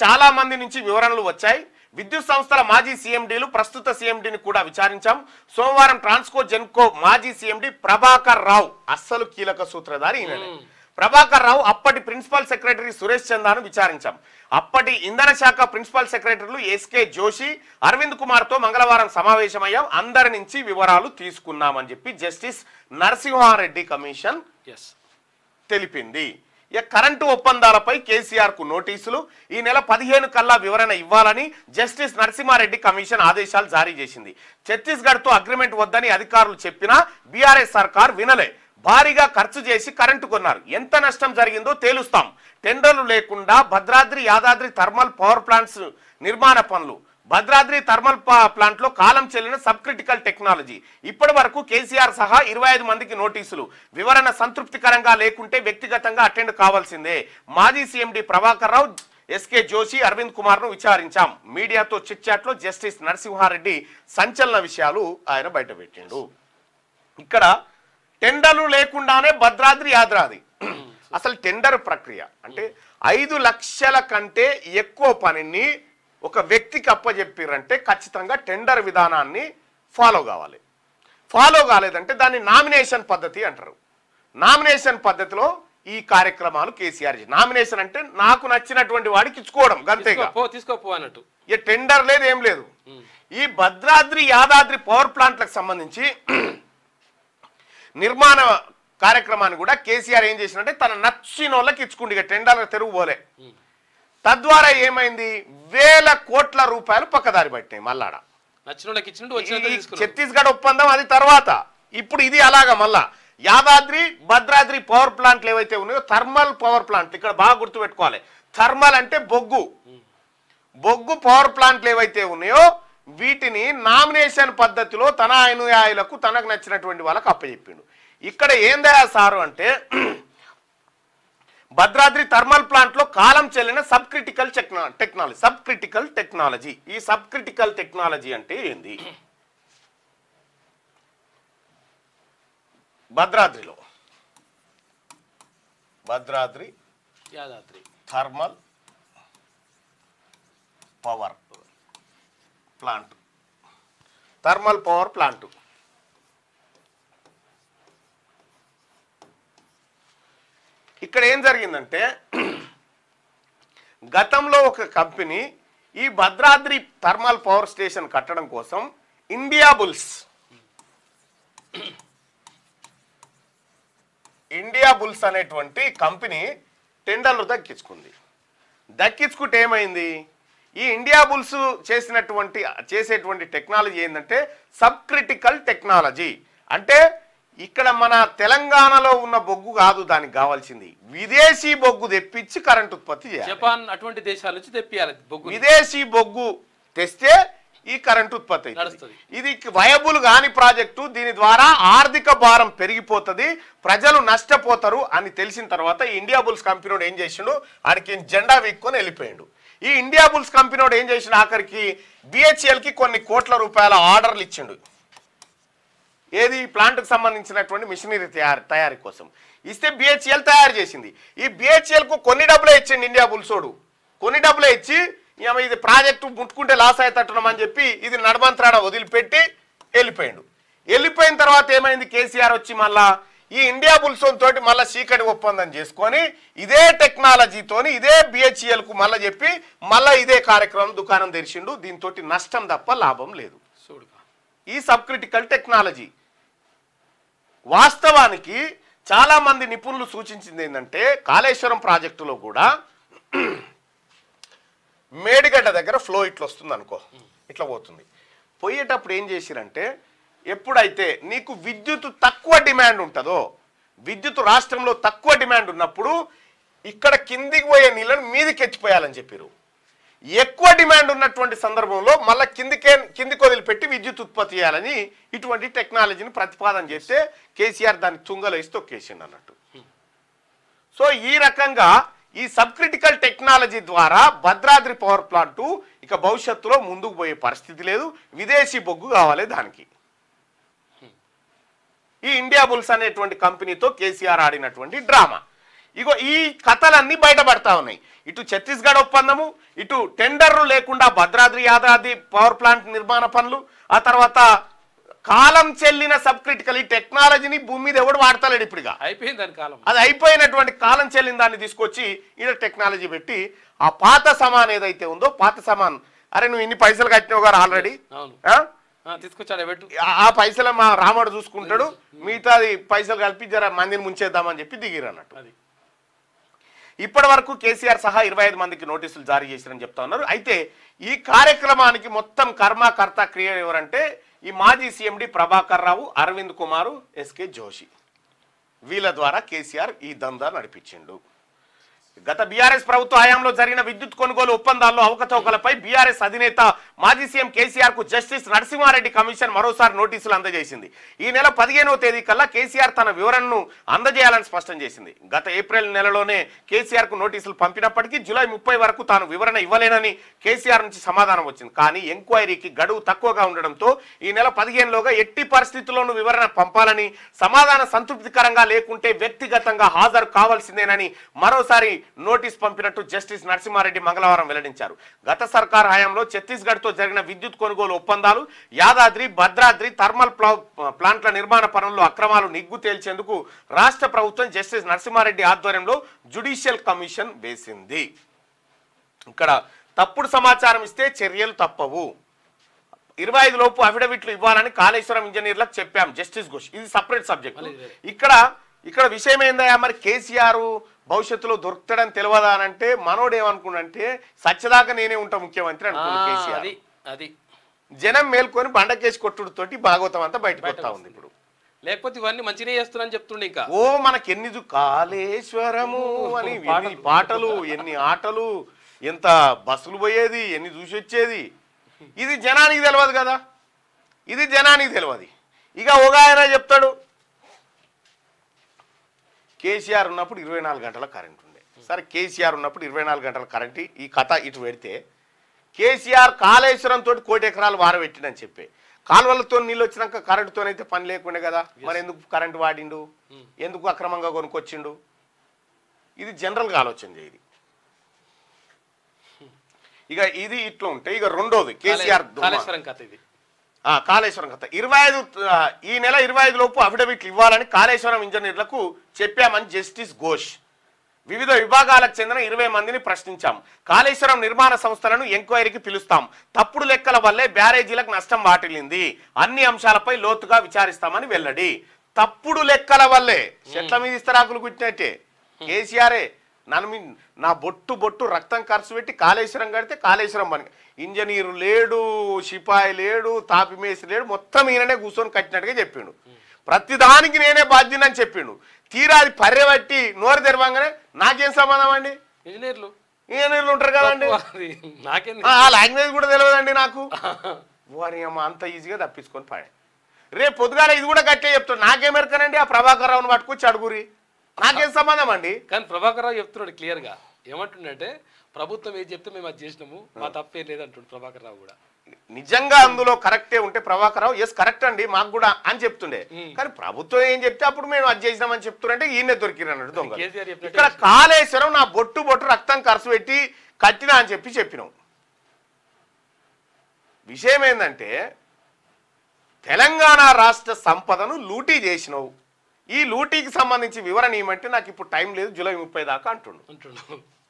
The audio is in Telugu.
చాలా మంది నుంచి వివరణలు వచ్చాయి విద్యుత్ సంస్థల మాజీ సీఎండీలు ప్రస్తుత సీఎండీని కూడా విచారించాం సోమవారం ట్రాన్స్కో జెన్కో మాజీ సీఎండీ ప్రభాకర్ రావు అస్సలు కీలక సూత్రధారి ఈయననే ప్రభాకర్ రావు అప్పటి ప్రిన్సిపల్ సెక్రటరీ సురేష్ చందాను విచారించాం అప్పటి ఇంధన శాఖ ప్రిన్సిపల్ సెక్రటరీలు ఎస్కే జోషి అరవింద్ కుమార్ తో మంగళవారం సమావేశమయ్యాం అందరి నుంచి వివరాలు తీసుకున్నామని చెప్పి జస్టిస్ నరసింహారెడ్డి కమిషన్ ఎస్ తెలిపింది ఇక కరెంటు ఒప్పందాలపై కేసీఆర్ కు నోటీసులు ఈ నెల పదిహేను కల్లా వివరణ ఇవ్వాలని జస్టిస్ నరసింహారెడ్డి కమిషన్ ఆదేశాలు జారీ చేసింది ఛత్తీస్గఢ్ తో అగ్రిమెంట్ వద్దని అధికారులు చెప్పినా బీఆర్ఎస్ సర్కార్ వినలే భారీగా ఖర్చు చేసి కరెంటు కొన్నారు ఎంత నష్టం జరిగిందో తేలుస్తాం టెండర్లు లేకుండా Bhadradri Yadadri thermal power plants నిర్మాణ పనులు భద్రాద్రి థర్మల్ పా- ప్లాంట్ లో కాలం చెల్లిన సబ్ క్రిటికల్ టెక్నాలజీ ఇప్పటి వరకు కేసీఆర్ సహా ఇరవై ఐదు మందికి నోటీసులు వివరణ సంతృప్తికరంగా లేకుంటే వ్యక్తిగతంగా అటెండ్ కావాల్సిందే మాజీ సీఎండి ప్రభాకర్ రావు ఎస్కే జోషి అరవింద్ కుమార్ ను విచారించాం మీడియాతో చిట్చాట్ లో జస్టిస్ నరసింహారెడ్డి సంచలన విషయాలు ఆయన బయటపెట్టిండు ఇక్కడ టెండర్లు లేకుండానే భద్రాద్రి యాదాద్రి అసలు టెండర్ ప్రక్రియ అంటే ఐదు లక్షల కంటే ఎక్కువ పనిని ఒక వ్యక్తికి అప్పచెప్పిరంటే ఖచ్చితంగా టెండర్ విధానాన్ని ఫాలో కావాలి ఫాలో కాలేదంటే దాన్ని నామినేషన్ పద్ధతి అంటారు నామినేషన్ పద్ధతిలో ఈ కార్యక్రమాలు కేసీఆర్ చేసి- నామినేషన్ అంటే నాకు నచ్చినటువంటి వాడికి ఇచ్చుకోవడం గంతేగా తీసుకోపో తీసుకోపో అన్నట్టు ఇక టెండర్ లేదు ఏం లేదు ఈ భద్రాద్రి యాదాద్రి పవర్ ప్లాంట్లకు సంబంధించి నిర్మాణ కార్యక్రమాన్ని కూడా కేసీఆర్ ఏం చేసినంటే తన నచ్చిన వాళ్ళకి ఇచ్చుకుండి ఇక టెండర్ల తెరుగు పోలే తద్వారా ఏమైంది వేల కోట్ల రూపాయలు పక్కదారి పట్టినాయి మల్లాడ నచ్చిన వాళ్ళకి ఇచ్చినట్టు వచ్చినంత ఈ తీసుకున్నాం ఛత్తీస్గఢ్ ఒప్పందం అది తర్వాత ఇప్పుడు ఇది అలాగా మళ్ళా యాదాద్రి భద్రాద్రి పవర్ ప్లాంట్లు ఏవైతే ఉన్నాయో థర్మల్ పవర్ ప్లాంట్ ఇక్కడ బాగా గుర్తుపెట్టుకోవాలి థర్మల్ అంటే బొగ్గు బొగ్గు పవర్ ప్లాంట్లు ఏవైతే ఉన్నాయో వీటిని నామినేషన్ పద్ధతిలో తన అనుయాయులకు తనకు నచ్చినటువంటి వాళ్ళకు అప్పచెప్పిండు ఇక్కడ ఏందా సారు అంటే భద్రాద్రి థర్మల్ ప్లాంట్ లో కాలం చెల్లిన sub critical technology sub critical technology ఈ సబ్ క్రిటికల్ టెక్నాలజీ అంటే ఏంది భద్రాద్రిలో Bhadradri Yadadri thermal power plant thermal power plant ఇక్కడ ఏం జరిగిందంటే గతంలో ఒక కంపెనీ ఈ భద్రాద్రి థర్మల్ పవర్ స్టేషన్ కట్టడం కోసం ఇండియా బుల్స్ ఇండియా బుల్స్ అనేటువంటి కంపెనీ టెండర్లు దక్కించుకుంది దక్కించుకుంటే ఏమైంది ఈ ఇండియా బుల్స్ చేసినటువంటి చేసేటువంటి టెక్నాలజీ ఏంటంటే సబ్ క్రిటికల్ టెక్నాలజీ అంటే ఇక్కడ మన తెలంగాణలో ఉన్న బొగ్గు కాదు దానికి కావాల్సింది విదేశీ బొగ్గు తెప్పించి కరెంట్ ఉత్పత్తి చేయాలి జపాన్ అటువంటి దేశాల నుంచి తెప్పియాలి బొగ్గు విదేశీ బొగ్గు తెస్తే ఈ కరెంట్ ఉత్పత్తి అవుతుంది. నడుస్తుంది. ఇది వయబుల్ కాని ప్రాజెక్టు దీని ద్వారా ఆర్థిక భారం పెరిగిపోతుంది ప్రజలు నష్టపోతారు అని తెలిసిన తర్వాత ఈ ఇండియా బుల్స్ కంపెనీడు ఏం చేసిండు ఆడికి జెండా వీక్కొని వెళ్ళిపోయిండు ఈ ఇండియా బుల్స్ కంపెనీడు ఏం చేసిండు ఆఖరికి బిహెచ్ఎల్ కి కొన్ని కోట్ల రూపాయల ఆర్డర్లు ఇచ్చిండు ఏది ఈ ప్లాంట్కి సంబంధించినటువంటి మిషనరీ తయారు తయారీ కోసం ఇస్తే బిహెచ్ఎల్ తయారు చేసింది ఈ BHL కు కొన్ని డబ్బులే ఇచ్చిండు ఇండియా బుల్సోడు కొన్ని డబ్బులే ఇచ్చి "ఏమ ఇది ప్రాజెక్టు ముట్టుకుంటే లాస్ అయ్యేటట్టున్నాం అని చెప్పి ఇది నడమంత్రాడ వదిలిపెట్టి వెళ్ళిపోయిండు వెళ్ళిపోయిన తర్వాత ఏమైంది కేసీఆర్ వచ్చి మళ్ళా ఈ ఇండియా బుల్సోన్ తోటి మళ్ళీ చీకటి ఒప్పందం చేసుకొని ఇదే టెక్నాలజీతోని ఇదే BHEL కు మళ్ళీ చెప్పి మళ్ళీ ఇదే కార్యక్రమం దుకాణం తెరిచిండు దీంతో నష్టం తప్ప లాభం లేదు చూడుగా ఈ సబ్ క్రిటికల్ టెక్నాలజీ వాస్తవానికి చాలా మంది నిపుణులు సూచించింది ఏంటంటే కాళేశ్వరం ప్రాజెక్టులో కూడా మేడిగడ్డ దగ్గర ఫ్లో ఇట్లా వస్తుంది అనుకో ఇట్లా పోతుంది పోయేటప్పుడు ఏం చేసిరంటే ఎప్పుడైతే నీకు విద్యుత్ తక్కువ డిమాండ్ ఉంటుందో విద్యుత్ రాష్ట్రంలో తక్కువ డిమాండ్ ఉన్నప్పుడు ఇక్కడ కిందికి పోయే నీళ్ళని మీదికి ఎత్తిపోయాలని చెప్పారు ఎక్కువ డిమాండ్ ఉన్నటువంటి సందర్భంలో మళ్ళీ కిందికే కిందికి వదిలిపెట్టి విద్యుత్ ఉత్పత్తి చేయాలని ఇటువంటి టెక్నాలజీని ప్రతిపాదన చేస్తే కేసీఆర్ దాన్ని తుంగలో వేసి తొక్కేసిండు అన్నట్టు సో ఈ రకంగా ఈ సబ్ క్రిటికల్ టెక్నాలజీ ద్వారా భద్రాద్రి పవర్ ప్లాంట్ ఇక భవిష్యత్తులో ముందుకు పోయే పరిస్థితి లేదు విదేశీ బొగ్గు కావాలి దానికి ఈ ఇండియా బుల్స్ అనేటువంటి కంపెనీతో కేసీఆర్ ఆడినటువంటి డ్రామా ఇగో ఈ కథలన్నీ బయటపడతా ఉన్నాయి ఇటు ఛత్తీస్గఢ్ ఒప్పందము ఇటు టెండర్లు లేకుండా భద్రాద్రి యాదాద్రి పవర్ ప్లాంట్ నిర్మాణ పనులు ఆ తర్వాత కాలం చెల్లిన సబ్ క్రిటికల్ ఈ టెక్నాలజీని భూమి మీద ఎవడు వాడతలేడు ఇప్పుడుగా అయిపోయింది దాని కాలం అది అయిపోయినటువంటి కాలం చెల్లిన దాన్ని తీసుకొచ్చి ఈడ టెక్నాలజీ పెట్టి ఆ పాత సమాన్ ఏదైతే ఉందో పాత సమాన్ అరే నువ్వు ఇన్ని పైసలు కట్టినావు గారు ఆల్రెడీ అవును ఆ? ఆ, తీసుకొచ్చాడు పెట్టు ఆ- ఆ పైసలు మా రాముడు చూసుకుంటాడు మిగతాది పైసలు కలిపి జర మందిని ముంచేద్దామని చెప్పి దిగిరు అన్నట్టు అది ఇప్పటి వరకు కేసీఆర్ సహా ఇరవై ఐదు మందికి నోటీసులు జారీ చేశారని చెప్తా ఉన్నారు అయితే ఈ కార్యక్రమానికి మొత్తం కర్మకర్త క్రియ ఎవరంటే ఈ మాజీ సీఎండి ప్రభాకర్ రావు అరవింద్ కుమారు ఎస్కే జోషి వీళ్ళ ద్వారా కేసీఆర్ ఈ దందా నడిపించిండు గత బీఆర్ఎస్ ప్రభుత్వ హయాంలో జరిగిన విద్యుత్ కొనుగోలు ఒప్పందాల్లో అవకతవకలపై బీఆర్ఎస్ అధినేత మాజీ సీఎం కేసీఆర్ కు జస్టిస్ నరసింహారెడ్డి కమిషన్ మరోసారి నోటీసులు అందజేసింది ఈ నెల పదిహేనవ తేదీ కల్లా కేసీఆర్ తన వివరణను అందజేయాలని స్పష్టం చేసింది గత ఏప్రిల్ నెలలోనే కేసీఆర్ కు నోటీసులు పంపినప్పటికీ జూలై ముప్పై వరకు తాను వివరణ ఇవ్వలేనని కేసీఆర్ నుంచి సమాధానం వచ్చింది కానీ ఎంక్వైరీకి గడువు తక్కువగా ఉండడంతో ఈ నెల పదిహేనులోగా ఎట్టి పరిస్థితుల్లోనూ వివరణ పంపాలని సమాధానం సంతృప్తికరంగా లేకుంటే వ్యక్తిగతంగా హాజరు కావాల్సిందేనని మరోసారి నోటీస్ పంపినట్టు జస్టిస్ నరసింహారెడ్డి మంగళవారం వెల్లడించారు గత సర్కార్ హయాంలో ఛత్తీస్గఢ్తో జరిగిన విద్యుత్ కొనుగోలు ఒప్పందాలు యాదాద్రి భద్రాద్రి థర్మల్ ప్లా- ప్లాంట్ల నిర్మాణ పనుల్లో అక్రమాలు నిగ్గు తేల్చేందుకు రాష్ట్ర ప్రభుత్వం జస్టిస్ నరసింహారెడ్డి ఆధ్వర్యంలో జుడిషియల్ కమిషన్ వేసింది ఇక్కడ తప్పుడు సమాచారం ఇస్తే చర్యలు తప్పవు ఇరవై ఐదు లోపు అఫిడవిట్లు ఇవ్వాలని కాళేశ్వరం ఇంజనీర్లకు చెప్పాం జస్టిస్ ఘోష్ ఇది సపరేట్ సబ్జెక్ట్ మళ్ళీ వేరే. ఇక్కడ ఇక్కడ విషయం ఏందయ్యా మరి కేసీఆర్ భవిష్యత్తులో దొరుకుతాడని తెలియదా అని అంటే మనోడు ఏమనుకున్నంటే సత్యదాకా నేనే ఉంటా ముఖ్యమంత్రి ఆ, అనుకున్నాడు కేసీఆర్ అది అది జనం మేల్కొని బండకేసి కొట్టుడుతోటి భాగవతం అంతా బయటకు వస్తా ఉంది ఇప్పుడు లేకపోతే ఇవన్నీ మంచిగా చేస్తున్నాను చెప్తుండే ఇంకా ఓ మనకి ఎన్ని జు- కాళేశ్వరము అని ఎన్ని పాటలు ఎన్ని ఆటలు ఎంత బస్సులు పోయేది ఎన్ని చూసి వచ్చేది ఇది జనానికి తెలియదు కదా ఇది జనానికి తెలియదు ఇక ఒక ఆయన చెప్తాడు కేసీఆర్ ఉన్నప్పుడు ఇరవై నాలుగు గంటల కరెంట్ ఉండే సరే కేసీఆర్ ఉన్నప్పుడు ఇరవై నాలుగు గంటల కరెంట్ ఈ కథ ఇటు పెడితే కేసీఆర్ కాళేశ్వరం తోటి కోటి ఎకరాలు వారబెట్టిండని చెప్పి కాలువలతో నీళ్ళు వచ్చినాక కరెంటుతోనైతే పని లేకుండే కదా మరి ఎందుకు కరెంటు వాడిండు ఎందుకు అక్రమంగా కొనుక్కొచ్చిండు ఇది జనరల్గా ఆలోచన చేయది ఇక ఇది ఇట్లా ఉంటే ఇక రెండోది కేసీఆర్ దుర్మార్గం. కాళేశ్వరం కథ ఇది ఆ, కాళేశ్వరం కథ ఇరవై ఐదు ఆ, ఈ నెల ఇరవై ఐదు లోపు అఫిడవిట్లు ఇవ్వాలని కాళేశ్వరం ఇంజనీర్లకు చెప్పామని జస్టిస్ ఘోష్ వివిధ విభాగాలకు చెందిన ఇరవై మందిని ప్రశ్నించాం కాళేశ్వరం నిర్మాణ సంస్థలను ఎంక్వైరీకి పిలుస్తాం తప్పుడు లెక్కల వల్లే బ్యారేజీలకు నష్టం వాటిల్లింది అన్ని అంశాలపై లోతుగా విచారిస్తామని వెల్లడి తప్పుడు లెక్కల వల్లే చెట్ల మీద ఇస్తరాకులు కుట్టినట్టే కేసీఆరే నన్ను మీ- నా బొట్టు బొట్టు రక్తం ఖర్చు పెట్టి కాళేశ్వరం కడితే కాళేశ్వరం పని ఇంజనీరు లేడు సిపాయి లేడు తాపి మేసి లేడు మొత్తం ఈయననే కూర్చొని కట్టినట్టుగా చెప్పిండు ప్రతిదానికి నేనే బాధ్యునని చెప్పిండు తీరా అది పర్యబట్టి నోరు తెరవంగానే నాకేం సంబంధం అండి ఇంజనీర్లు ఇంజనీర్లు ఉంటారు కదండి అది నాకేం ఆ లాంగ్వేజ్ కూడా తెలియదండి నాకు వారి అమ్మ అంత ఈజీగా తప్పించుకొని పాడే రేపు పొద్దుగాల ఇది కూడా గట్టే చెప్తాడు నాకేమెరకనండి ఆ ప్రభాకర్ రావుని పట్టుకొచ్చి అడుగురి నాకేం సంబంధం అండి కానీ ప్రభాకర్ రావు చెప్తున్నాడు క్లియర్ గా ఏమంటుండంటే ప్రభుత్వం ఏది చెప్తే మేము అది చేసినాము మా తప్పేం లేదంటుండు ప్రభాకర్ రావు కూడా నిజంగా అందులో కరెక్టే ఉంటే ప్రభాకర్ రావు ఎస్ కరెక్ట్ అండి మాకు కూడా అని చెప్తుండే కానీ ప్రభుత్వం ఏం చెప్తే అప్పుడు మేము అది చేసినామని చెప్తున్నారంటే ఈయన దొరికిరు అన్నట్టు దొంగ కేసీఆర్ చెప్పినట్టే ఇక్కడ కాళేశ్వరం నా బొట్టు బొట్టు రక్తం ఖర్చు పెట్టి కట్టినా అని చెప్పి చెప్పినాం విషయం ఏంటంటే తెలంగాణ రాష్ట్ర సంపదను లూటీ చేసినావు ఈ లూటీకి సంబంధించి వివరణ ఏమంటే నాకు ఇప్పుడు టైం లేదు జూలై ముప్పై దాకా అంటుండు అంటుండు